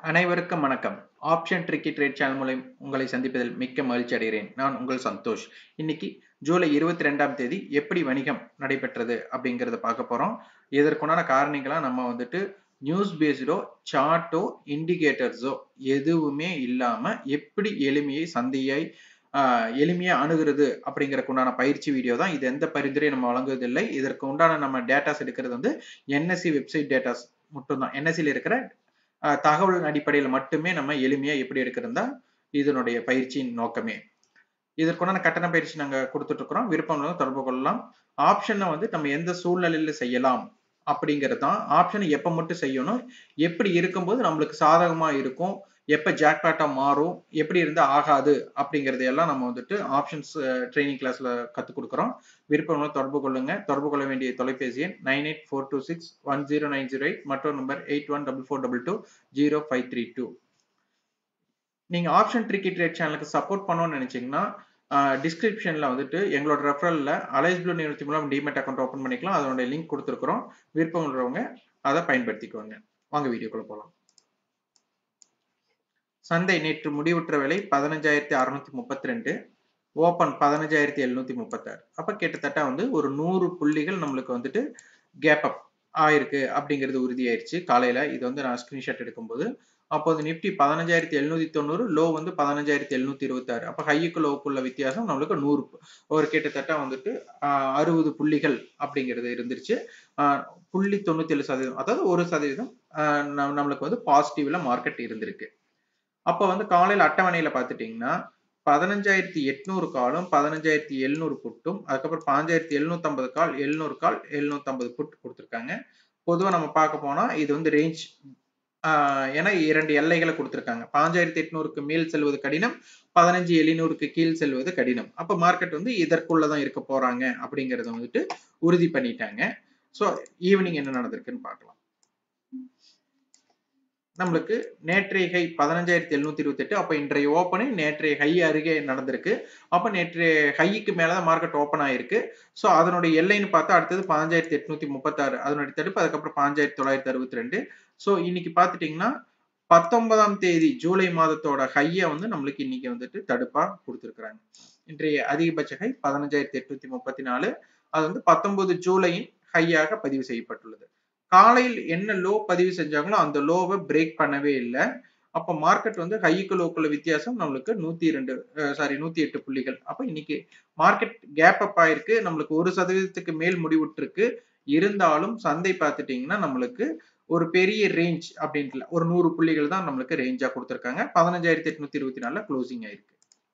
அனைவருக்கும் வணக்கம் option tricky trade channel மூலம் உங்களை சந்திப்பதில் மிக்க மகிழ்ச்சி அடைகிறேன் நான் உங்கள் சந்தோஷ் இன்னைக்கு ஜூலை இருபத்தி ரெண்டாம் தேதி எப்படி வணிகம் நடைபெற்றது அப்படிங்கிறத பார்க்க போறோம் இதற்குண்டான காரணங்களா நம்ம வந்துட்டு நியூஸ் பேஸ்டோ சார்ட்டோ இண்டிகேட்டர்ஸோ எதுவுமே இல்லாம எப்படி எளிமையை சந்தையை ஆஹ், எளிமையா அணுகிறது அப்படிங்கறதுக்குண்டான பயிற்சி வீடியோ தான் இது எந்த பரிந்துரையும் நம்ம வழங்குவதில்லை இதற்கு உண்டான நம்ம டேட்டாஸ் எடுக்கிறது வந்து என்எஸ்சி வெப்சைட் டேட்டாஸ் மட்டும்தான் என்எஸ்சியில் இருக்கிற ஆஹ் தகவல் அடிப்படையில் மட்டுமே நம்ம எளிமையா எப்படி எடுக்கிறதா இதனுடைய பயிற்சியின் நோக்கமே இதற்குண்டான கட்டண பயிற்சி நாங்க கொடுத்துட்டு இருக்கிறோம் விருப்பம் உள்ளவங்க தொடர்பு கொள்ளலாம் ஆப்ஷனை வந்து நம்ம எந்த சூழ்நிலையில செய்யலாம் அப்படிங்கிறது தான் ஆப்ஷனை எப்ப மட்டும் செய்யணும் எப்படி இருக்கும்போது நம்மளுக்கு சாதகமா இருக்கும் எப்ப ஜாக்பாட்டா மாறும் எப்படி இருந்தா ஆகாது அப்படிங்கறது எல்லாம் நம்ம வந்துட்டு ஆப்ஷன்ஸ் ட்ரைனிங் கிளாஸ்ல கத்துக் கொடுக்குறோம் விருப்பம் உள்ளவங்க தொடர்பு கொள்ளுங்க தொடர்பு கொள்ள வேண்டிய தொலைபேசி எண் nine eight four two six one zero nine zero eight மற்றொரு number eight one double four double two zero five three two நீங்க ஆப்ஷன் ட்ரிக்கி ட்ரேட் சேனலுக்கு சப்போர்ட் பண்ணணும்னு நினைச்சீங்கன்னா டிஸ்கிரிப்ஷன்ல வந்துட்டு எங்களோட ரெஃபரல்ல அலைஸ் ப்ளூ நிறுத்தி மூலம் டிமெட் அக்கௌண்ட் ஓப்பன் பண்ணிக்கலாம் அதனுடைய லிங்க் கொடுத்துருக்குறோம் விருப்பம் உள்ளவங்க அதை பயன்படுத்திக்கோங்க வாங்க வீடியோக்குள்ள போகலாம் சந்தை நேற்று முடிவுற்ற விலை பதினஞ்சாயிரத்தி அறுநூத்தி முப்பத்தி ரெண்டு ஓப்பன் பதினஞ்சாயிரத்தி எழுநூத்தி முப்பத்தாறு அப்ப கிட்டத்தட்ட வந்து ஒரு நூறு புள்ளிகள் நம்மளுக்கு வந்துட்டு கேப் அப் ஆயிருக்கு அப்படிங்கிறது உறுதியாயிருச்சு காலையில இது வந்து நான் ஸ்கிரீன்ஷாட் எடுக்கும்போது அப்போது நிப்டி பதினஞ்சாயிரத்தி எழுநூத்தி தொண்ணூறு லோ வந்து பதினஞ்சாயிரத்தி எழுநூத்தி இருபத்தி ஆறு அப்ப ஹையுக்கு லோவுக்குள்ள வித்தியாசம் நம்மளுக்கு நூறு ஒரு கிட்டத்தட்ட வந்துட்டு ஆஹ், அறுபது புள்ளிகள் அப்படிங்கிறது இருந்துருச்சு ஆஹ், புள்ளி தொண்ணூத்தி ஏழு சதவீதம் அதாவது ஒரு சதவீதம் ஆஹ், நம்ம- நம்மளுக்கு வந்து பாசிட்டிவ்ல மார்க்கெட் இருந்திருக்கு அப்ப வந்து காலையில அட்டவணையில பாத்துட்டீங்கன்னா பதினஞ்சாயிரத்தி எட்நூறு காலும் பதினஞ்சாயிரத்தி எழுநூறு புட்டும் அதுக்கப்புறம் பாஞ்சாயிரத்தி எழுநூத்தி ஐம்பது கால் எழுநூறு கால் எழுநூத்தி ஐம்பது புட் கொடுத்துருக்காங்க பொதுவா நம்ம பார்க்க போனா இது வந்து ரேஞ்ச் ஏன்னா இரண்டு எல்லைகளை கொடுத்துருக்காங்க பாஞ்சாயிரத்தி எட்நூறுக்கு மேல் செல்வது கடினம் பதினஞ்சு எழுநூறுக்கு கீழ் செல்வது கடினம் அப்ப மார்க்கெட் வந்து இதற்குள்ளதான் இருக்க போறாங்க அப்படிங்கறத வந்துட்டு உறுதி பண்ணிட்டாங்க ஸோ ஈவினிங் என்ன நடந்திருக்குன்னு பார்க்கலாம் நம்மளுக்கு நேற்றைய ஹை பதினஞ்சாயிரத்தி எழுநூத்தி இருபத்தி எட்டு அப்ப இன்றைய ஓப்பனிங் நேற்றைய ஹை அருகே நடந்திருக்கு அப்ப நேற்றைய ஹைக்கு மேலதான் மார்க்கெட் ஓப்பன் ஆயிருக்கு ஸோ அதனுடைய எல்லைன்னு பார்த்தா அடுத்தது பதினஞ்சாயிரத்தி எட்நூத்தி முப்பத்தாறு அதனுடைய தடுப்பு அதுக்கப்புறம் பதினஞ்சாயிரத்தி தொள்ளாயிரத்தி அறுபத்தி ரெண்டு ஸோ இன்னைக்கு பார்த்துட்டீங்கன்னா பத்தொன்பதாம் தேதி ஜூலை மாதத்தோட ஹையை வந்து நம்மளுக்கு இன்னைக்கு வந்துட்டு தடுப்பா கொடுத்துருக்குறாங்க இன்றைய அதிகபட்ச ஹை பதினஞ்சாயிரத்தி எட்நூத்தி முப்பத்தி நாலு அது வந்து பத்தொன்பது ஜூலையின் ஹையாக பதிவு செய்யப்பட்டுள்ளது காலையில் என்ன லோ பதிவு செஞ்சாங்களோ அந்த லோவை பிரேக் பண்ணவே இல்லை அப்ப மார்க்கெட் வந்து ஹைக்கு லோக்குள்ள வித்தியாசம் நம்மளுக்கு நூத்தி ரெண்டு சாரி நூத்தி எட்டு புள்ளிகள் அப்ப இன்னைக்கு மார்க்கெட் கேப் அப் ஆயிருக்கு நம்மளுக்கு ஒரு சதவீதத்துக்கு மேல் முடிவுற்றிருக்கு இருந்தாலும் சந்தை பார்த்துட்டீங்கன்னா நம்மளுக்கு ஒரு பெரிய ரேஞ்ச் அப்படின்ட்டு இல்ல. ஒரு நூறு புள்ளிகள் தான் நம்மளுக்கு ரேஞ்சா கொடுத்துருக்காங்க பதினஞ்சாயிரத்தி எட்நூத்தி இருபத்தி நாலுல க்ளோசிங் ஆயிருக்கு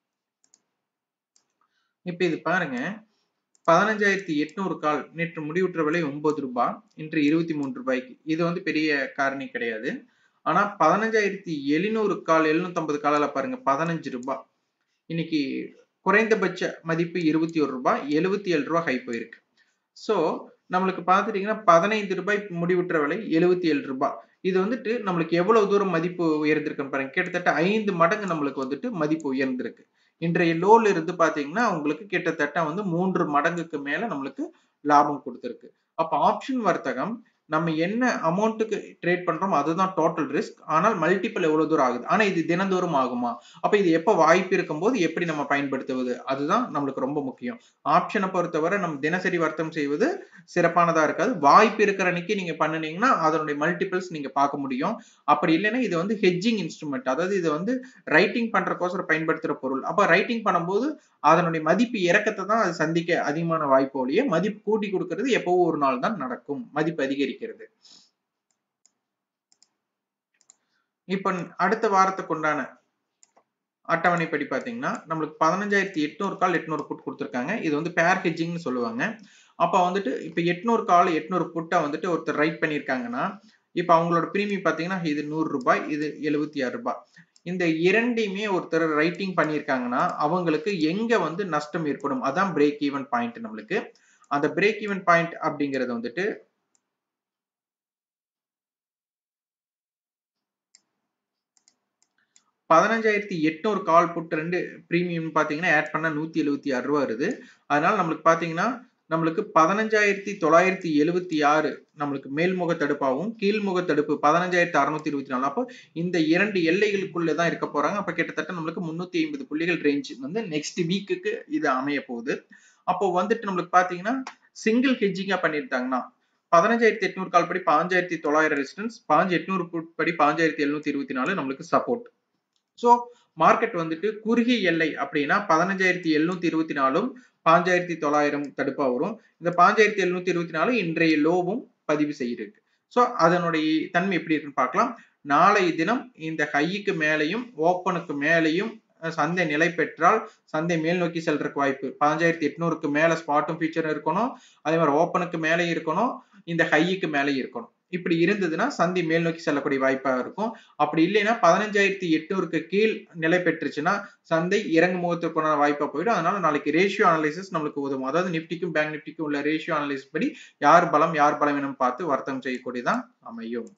இப்ப இது பாருங்க பதினஞ்சாயிரத்தி எட்நூறு கால் நேற்று முடிவுற்ற விலை ஒன்பது ரூபாய் இன்று இருபத்தி மூன்று ரூபாய்க்கு இது வந்து பெரிய காரணி கிடையாது ஆனா பதினஞ்சாயிரத்தி எழுநூறு கால் எழுநூத்தி ஐம்பது காலால பாருங்க பதினஞ்சு ரூபாய் இன்னைக்கு குறைந்தபட்ச மதிப்பு இருபத்தி ஒரு ரூபாய் எழுபத்தி ஏழு ரூபாய் ஹை போயிருக்கு சோ நம்மளுக்கு பார்த்துட்டீங்கன்னா பதினைந்து ரூபாய் முடிவுற்ற விலை எழுபத்தி ஏழு ரூபாய் இது வந்துட்டு நம்மளுக்கு எவ்வளவு தூரம் மதிப்பு உயர்ந்திருக்குன்னு பாருங்க கிட்டத்தட்ட ஐந்து மடங்கு நம்மளுக்கு வந்துட்டு மதிப்பு உயர்ந்திருக்கு இன்றைய லோல இருந்து பாத்தீங்கன்னா உங்களுக்கு கிட்டத்தட்ட வந்து மூன்று மடங்குக்கு மேல நம்மளுக்கு லாபம் கொடுத்திருக்கு அப்ப ஆப்ஷன் வர்த்தகம் நம்ம என்ன அமௌண்ட்டுக்கு ட்ரேட் பண்றோம் அதுதான் டோட்டல் ரிஸ்க் ஆனால் மல்டிபிள் எவ்வளவு தூரம் ஆகுது ஆனா இது தினந்தோறும் ஆகுமா அப்ப இது எப்ப வாய்ப்பு இருக்கும்போது எப்படி நம்ம பயன்படுத்துவது அதுதான் நம்மளுக்கு ரொம்ப முக்கியம் ஆப்ஷனை பொறுத்தவரை நம்ம தினசரி வர்த்தகம் செய்வது சிறப்பானதா இருக்காது வாய்ப்பு இருக்கிற அன்னைக்கு நீங்க பண்ணுனீங்கன்னா அதனுடைய மல்டிபிள்ஸ் நீங்க பார்க்க முடியும் அப்படி இல்லைன்னா இது வந்து ஹெட்ஜிங் இன்ஸ்ட்ருமெண்ட் அதாவது இது வந்து ரைட்டிங் பண்றக்கோசரம் பயன்படுத்துற பொருள் அப்ப ரைட்டிங் பண்ணும்போது அதனுடைய மதிப்பு இறக்கத்தை தான் அது சந்திக்க அதிகமான வாய்ப்பு ஒழிய மதிப்பு கூட்டி கொடுக்கிறது எப்பவோ ஒரு நாள் தான் நடக்கும் மதிப்பு அதிகரிக்கிறது இப்ப அடுத்த வாரத்துக்கு உண்டான அட்டவணைப்படி பாத்தீங்கன்னா நம்மளுக்கு பதினஞ்சாயிரத்தி எட்நூறு கால் எட்நூறு புட் கொடுத்துருக்காங்க இது வந்து பேர் ஹெட்ஜிங்னு சொல்லுவாங்க அப்ப வந்துட்டு இப்ப எட்நூறு கால் எட்நூறு புட்டை வந்துட்டு ஒருத்தர் ரைட் பண்ணியிருக்காங்கன்னா இப்ப அவங்களோட பிரீமியம் பாத்தீங்கன்னா இது நூறு ரூபாய் இது எழுபத்தி ஆறு ரூபாய் இந்த இரண்டையுமே ஒருத்தர் ரைட்டிங் பண்ணியிருக்காங்கன்னா அவங்களுக்கு எங்க வந்து நஷ்டம் ஏற்படும் அதான் பிரேக் ஈவன் பாயிண்ட் நம்மளுக்கு அந்த பிரேக் ஈவன் பாயிண்ட் அப்படிங்கறது வந்துட்டு பதினஞ்சாயிரத்தி எட்நூறு கால் புட் ரெண்டு ப்ரீமியம் பார்த்தீங்கன்னா ஆட் பண்ணா நூத்தி எழுபத்தி ஆறு ரூபா வருது அதனால நம்மளுக்கு பார்த்தீங்கன்னா நம்மளுக்கு பதினஞ்சாயிரத்தி தொள்ளாயிரத்தி எழுபத்தி ஆறு நம்மளுக்கு மேல்முக தடுப்பாகவும் கீழ்முக தடுப்பு பதினஞ்சாயிரத்தி அறுநூத்தி இருபத்தி நாலு அப்போ இந்த இரண்டு எல்லைகளுக்குள்ள தான் இருக்க போறாங்க அப்ப கிட்டத்தட்ட நம்மளுக்கு முன்னூத்தி ஐம்பது புள்ளிகள் ரேஞ்ச் வந்து நெக்ஸ்ட் வீக்குக்கு இது அமைய போகுது அப்போ வந்துட்டு நம்மளுக்கு பாத்தீங்கன்னா சிங்கிள் ஹெஜ்ஜிங்கா பண்ணிருந்தாங்கன்னா பதினஞ்சாயிரத்தி எட்நூறு கால் படி பாஞ்சாயிரத்தி தொள்ளாயிரம் ரெசிஸ்டன்ஸ் பாஞ்சு எட்நூறு படி பாஞ்சாயிரத்தி எழுநூத்தி இருபத்தி நாலு நம்மளுக்கு சப்போர்ட் ஸோ மார்க்கெட் வந்துட்டு குறுகிய எல்லை அப்படின்னா பதினஞ்சாயிரத்தி எழுநூத்தி இருபத்தி நாலும் பாஞ்சாயிரத்தி தொள்ளாயிரம் தடுப்பா வரும் இந்த பாஞ்சாயிரத்தி எழுநூத்தி இருபத்தி நாலு இன்றைய லோவும் பதிவு செய்யிருக்கு ஸோ அதனுடைய தன்மை எப்படி இருக்குன்னு பார்க்கலாம் நாளைய தினம் இந்த ஹைக்கு மேலையும் ஓப்பனுக்கு மேலையும் சந்தை நிலை பெற்றால் சந்தை மேல் நோக்கி செல்றதுக்கு வாய்ப்பு பதினஞ்சாயிரத்தி எட்நூறுக்கு மேல ஸ்பாட்டும் ஃபீச்சரும் இருக்கணும் அதே மாதிரி ஓப்பனுக்கு மேலே இருக்கணும் இந்த ஹைக்கு மேலே இருக்கணும் இப்படி இருந்ததுன்னா சந்தி மேல் நோக்கி செல்லக்கூடிய வாய்ப்பா இருக்கும் அப்படி இல்லைன்னா பதினஞ்சாயிரத்தி எட்நூறுக்கு கீழ் நிலை பெற்றுச்சுன்னா சந்தை இறங்கு முகத்திற்கான வாய்ப்பா போயிடும் அதனால நாளைக்கு ரேஷியோ அனலைசிஸ் நம்மளுக்கு உதவும் அதாவது நிப்டிக்கும் பேங்க் நிப்டிக்கும் உள்ள ரேஷியோ அனலைசிஸ் படி யார் பலம் யார் பலம் எனும் பார்த்து வர்த்தகம் செய்யக்கூடியதான் அமையும்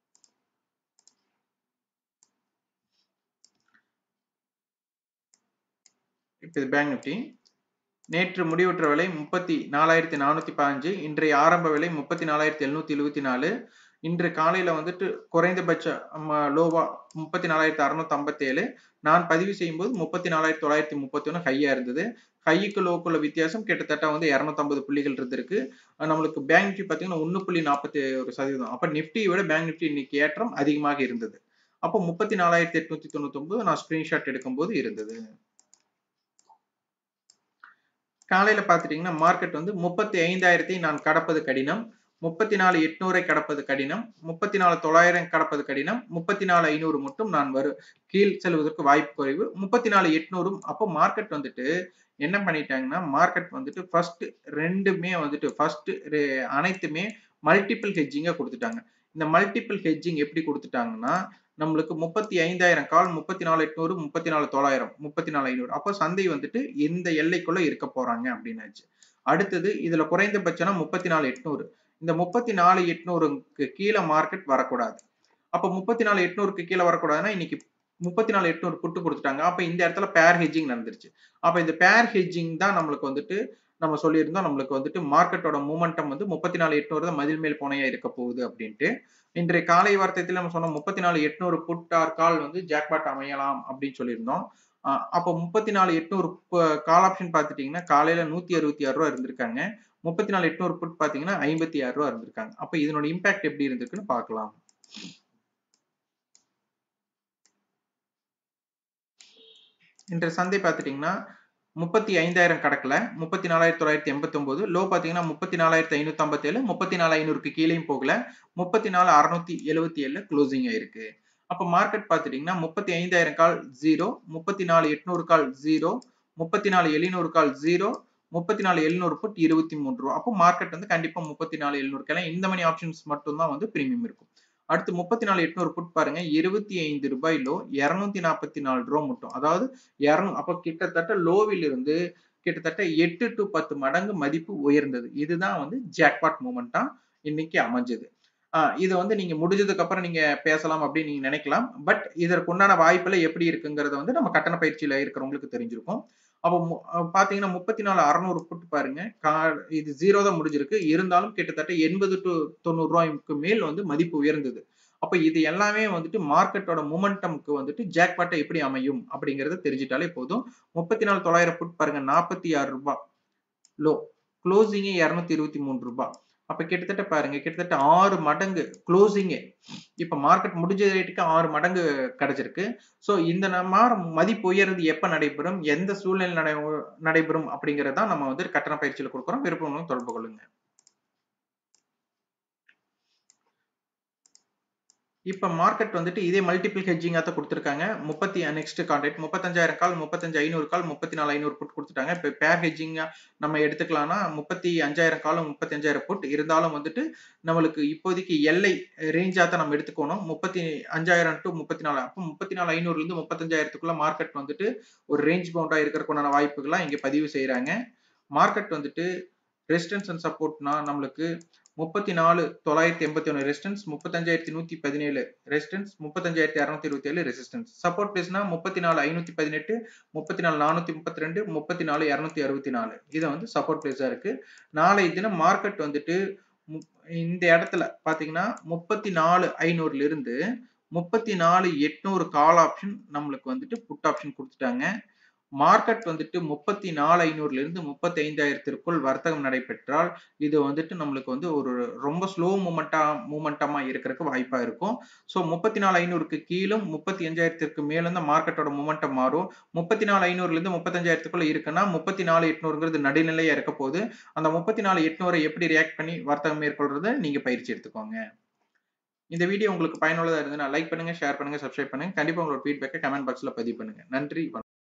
இப்போ இது பேங்க் நிப்டி நேற்று முடிவுற்ற விலை முப்பத்தி நாலாயிரத்தி நானூத்தி பதினஞ்சு இன்றைய ஆரம்ப விலை முப்பத்தி நாலாயிரத்தி எழுநூத்தி எழுபத்தி நாலு இன்று காலையில வந்துட்டு குறைந்தபட்ச லோவா முப்பத்தி நாலாயிரத்தி அறுநூத்தி ஐம்பத்தி ஏழு நான் பதிவு செய்யும் போது முப்பத்தி நாலாயிரத்தி தொள்ளாயிரத்தி முப்பத்தி ஒன்று ஹையா இருந்தது ஹைக்கு லோக்குள்ள வித்தியாசம் கிட்டத்தட்ட வந்து இரநூத்தம்பது புள்ளிகள் இருந்திருக்கு நம்மளுக்கு பேங்க் நிஃப்டி பார்த்தீங்கன்னா ஒன்று புள்ளி நாற்பத்தி ஒரு சதவீதம் அப்போ நிஃப்டியை விட பேங்க் நிஃப்டி இன்னைக்கு ஏற்றம் அதிகமாக இருந்தது அப்போ முப்பத்தி நாலாயிரத்தி எட்நூத்தி தொண்ணூத்தி ஒன்பது நான் ஸ்கிரீன்ஷாட் எடுக்கும்போது இருந்தது காலையில பாத்துட்டீங்கன்னா மார்க்கெட் வந்து முப்பத்தி ஐந்தாயிரத்தை நான் கடப்பது கடினம் முப்பத்தி நாலு எட்நூறை கடப்பது கடினம் முப்பத்தி நாலு தொள்ளாயிரம் கடப்பது கடினம் முப்பத்தி நாலு ஐநூறு மட்டும் நான் வரும் கீழ் செல்வதற்கு வாய்ப்பு குறைவு முப்பத்தி நாலு எட்நூறும் அப்போ மார்க்கெட் வந்துட்டு என்ன பண்ணிட்டாங்கன்னா மார்க்கெட் வந்துட்டு ஃபர்ஸ்ட் ரெண்டுமே வந்துட்டு ஃபர்ஸ்ட் அனைத்துமே மல்டிபிள் ஹெட்ஜிங்கா கொடுத்துட்டாங்க இந்த மல்டிபிள் ஹெட்ஜிங் எப்படி கொடுத்துட்டாங்கன்னா நம்மளுக்கு முப்பத்தி ஐந்தாயிரம் கால் முப்பத்தி நாலு எட்நூறு முப்பத்தி நாலு தொள்ளாயிரம் முப்பத்தி நாலு ஐநூறு அப்போ சந்தை வந்துட்டு இந்த எல்லைக்குள்ள இருக்க போறாங்க அப்படின்னாச்சு அடுத்தது இதுல குறைந்தபட்சம்னா முப்பத்தி நாலு எட்நூறு இந்த முப்பத்தி நாலு எட்நூறுக்கு கீழே மார்க்கெட் வரக்கூடாது அப்போ முப்பத்தி நாலு எட்நூறுக்கு கீழே வரக்கூடாதுன்னா இன்னைக்கு முப்பத்தி நாலு எட்நூறு புட்டு கொடுத்துட்டாங்க அப்ப இந்த இடத்துல பேர் ஹெஜிங் நடந்துருச்சு அப்ப இந்த பேர் ஹெஜிங் தான் நம்மளுக்கு வந்துட்டு நம்ம சொல்லியிருந்தோம் நம்மளுக்கு வந்துட்டு மார்க்கெட்டோட மூமெண்டம் வந்து முப்பத்தி நாலு எட்நூறு தான் மதில் மேல் போனையா இருக்க போகுது அப்படின்ட்டு இன்றைய காலை வார்த்தையில் நம்ம சொன்னோம் முப்பத்தி நாலு எட்நூறு புட் ஆர் கால் வந்து ஜாக்பாட் அமையலாம் அப்படின்னு சொல்லியிருந்தோம் அப்போ முப்பத்தி நாலு எட்நூறு கால் ஆப்ஷன் பார்த்துட்டீங்கன்னா காலையில நூத்தி அறுபத்தி ஆறு ரூபா இருந்திருக்காங்க முப்பத்தி நாலு எட்நூறு புட் பாத்தீங்கன்னா ஐம்பத்தி ஆறு ரூபா இருந்திருக்காங்க அப்ப இதனோட இம்பாக்ட் எப்படி இருந்திருக்குன்னு பார்க்கலாம் இன்றைய சந்தை பார்த்துட்டீங்கன்னா முப்பத்தி ஐந்தாயிரம் கடக்கல முப்பத்தி நாலாயிரத்தி தொள்ளாயிரத்தி எண்பத்தி ஒன்பது லோ பாத்தீங்கன்னா முப்பத்தி நாலாயிரத்தி ஐநூத்தி ஐம்பத்தி ஏழு முப்பத்தி நாலு ஐநூறுக்கு கீழேயும் போகல முப்பத்தி நாலு அறுநூத்தி எழுபத்தி ஏழுல க்ளோசிங் ஆயிருக்கு அப்ப மார்க்கெட் பாத்துட்டீங்கன்னா முப்பத்தி ஐந்தாயிரம் கால் ஜீரோ முப்பத்தி நாலு எட்நூறு கால் ஜீரோ முப்பத்தி நாலு எழுநூறு கால் ஜீரோ முப்பத்தி நாலு எழுநூறு புட் இருபத்தி மூன்று ரூபா அப்போ மார்க்கெட் வந்து கண்டிப்பா முப்பத்தி நாலு எழுநூறு இந்த மணி ஆப்ஷன்ஸ் மட்டும் தான் வந்து பிரீமியம் இருக்கும் அடுத்து முப்பத்தி நாலு எட்நூறு புட் பாருங்க இருபத்தி ஐந்து ரூபாயிலோ இருநூத்தி நாற்பத்தி நாலு ரூபா மட்டும் அதாவது இரநூ அப்ப கிட்டத்தட்ட லோவில் இருந்து கிட்டத்தட்ட எட்டு டு பத்து மடங்கு மதிப்பு உயர்ந்தது இதுதான் வந்து ஜாக்பாட் மூமெண்டா இன்னைக்கு அமைஞ்சது இது வந்து நீங்க முடிஞ்சதுக்கு அப்புறம் நீங்க பேசலாம் அப்படின்னு நீங்க நினைக்கலாம் பட் இதற்கு உண்டான வாய்ப்புல எப்படி இருக்குங்கிறத வந்து நம்ம கட்டண பயிற்சியில இருக்கிறவங்களுக்கு தெரிஞ்சிருக்கும் அப்போ பாத்தீங்கன்னா முப்பத்தி நாலு அறநூறு புட்டு பாருங்க இது ஜீரோ தான் முடிஞ்சிருக்கு இருந்தாலும் கிட்டத்தட்ட எண்பது டு தொண்ணூறு ரூபாய்க்கு மேல் வந்து மதிப்பு உயர்ந்தது அப்ப இது எல்லாமே வந்துட்டு மார்க்கெட்டோட மூமெண்டம்க்கு வந்துட்டு ஜாக்பாட்டை எப்படி அமையும் அப்படிங்கறத தெரிஞ்சிட்டாலே போதும் முப்பத்தி நாலு தொள்ளாயிரம் புட் பாருங்க நாற்பத்தி ஆறு ரூபாய் லோ க்ளோசிங்கே இருநூத்தி இருபத்தி மூணு ரூபாய் அப்ப கிட்டத்தட்ட பாருங்க கிட்டத்தட்ட ஆறு மடங்கு க்ளோசிங்கே இப்ப மார்க்கெட் முடிஞ்ச ரேட்டுக்கு ஆறு மடங்கு கிடைச்சிருக்கு ஸோ இந்த மாதிரி மதிப்பு உயர்றது எப்ப நடைபெறும் எந்த சூழ்நிலை நடை நடைபெறும் அப்படிங்கறத நம்ம வந்து கட்டண பயிற்சியில கொடுக்குறோம் விருப்பம் தொடர்பு கொள்ளுங்க இப்ப மார்க்கெட் வந்துட்டு இதே மல்டிபிள் ஹெட்ஜிங்கா தான் கொடுத்துருக்காங்க முப்பத்தி நெக்ஸ்ட் கான்ட்ராக்ட் முப்பத்தஞ்சாயிரம் கால் முப்பத்தஞ்சு ஐநூறு கால் முப்பத்தி நாலு ஐநூறு புட் கொடுத்துட்டாங்க இப்ப பேர் ஹெட்ஜிங்கா நம்ம எடுத்துக்கலாம்னா முப்பத்தி அஞ்சாயிரம் காலம் முப்பத்தி அஞ்சாயிரம் புட் இருந்தாலும் வந்துட்டு நம்மளுக்கு இப்போதைக்கு எல்லை ரேஞ்சா தான் நம்ம எடுத்துக்கணும் முப்பத்தி அஞ்சாயிரம் டு முப்பத்தி நாலு அப்போ முப்பத்தி நாலு ஐநூறுல இருந்து முப்பத்தஞ்சாயிரத்துக்குள்ள மார்க்கெட் வந்துட்டு ஒரு ரேஞ்ச் பவுண்டா இருக்கிறதுக்குண்டான வாய்ப்புகள்லாம் இங்க பதிவு செய்யறாங்க மார்க்கெட் வந்துட்டு ரெசிஸ்டன்ஸ் அண்ட் சப்போர்ட்னா நம்மளுக்கு முப்பத்தி நாலு தொள்ளாயிரத்தி எண்பத்தி ஒன்று ரெசிஸ்டன்ஸ் முப்பத்தஞ்சாயிரத்தி நூத்தி பதினேழு ரெசிஸ்டன்ஸ் முப்பத்தஞ்சாயிரத்தி அறுநூத்தி இருபத்தி ஏழு ரெசிஸ்டன்ஸ் சப்போர்ட் பிளேஸ்னா முப்பத்தி நாலு ஐநூத்தி பதினெட்டு முப்பத்தி நாலு நானூத்தி முப்பத்தி ரெண்டு முப்பத்தி நாலு இருநூத்தி அறுபத்தி நாலு இது வந்து சப்போர்ட் பிளேஸா இருக்கு நாளை தினம் மார்க்கெட் வந்துட்டு இந்த இடத்துல பாத்தீங்கன்னா முப்பத்தி நாலு ஐநூறுல இருந்து முப்பத்தி நாலு எட்நூறு கால் ஆப்ஷன் நம்மளுக்கு வந்துட்டு புட் ஆப்ஷன் கொடுத்துட்டாங்க மார்க்கெட் வந்துட்டு முப்பத்தி நாலு ஐநூறுல இருந்து முப்பத்தி ஐந்தாயிரத்திற்குள் வர்த்தகம் நடைபெற்றால் இது வந்துட்டு நம்மளுக்கு வந்து ஒரு ரொம்ப ஸ்லோ மூமெண்டா மூமெண்டமா இருக்கிறதுக்கு வாய்ப்பா இருக்கும் ஸோ முப்பத்தி நாலு ஐநூறுக்கு கீழும் முப்பத்தி அஞ்சாயிரத்திற்கு மேலும் தான் மார்க்கெட்டோட மூமெண்டம் மாறும் முப்பத்தி நாலு ஐநூறுல இருந்து முப்பத்தஞ்சாயிரத்துக்குள்ள இருக்குன்னா முப்பத்தி நாலு எட்நூறுங்கிறது நடுநிலையா இருக்க போது அந்த முப்பத்தி நாலு எட்நூறை எப்படி ரியாக்ட் பண்ணி வர்த்தகம் மேற்கொள்றத நீங்க பயிற்சி எடுத்துக்கோங்க இந்த வீடியோ உங்களுக்கு பயனுள்ளதா இருந்ததுன்னா லைக் பண்ணுங்க ஷேர் பண்ணுங்க சப்ஸ்கிரைப் பண்ணுங்க கண்டிப்பா உங்களோட ஃபீட்பேக்கை கமெண்ட் பாக்ஸ்ல பதிவு பண்ணுங்க நன்றி வணக்கம்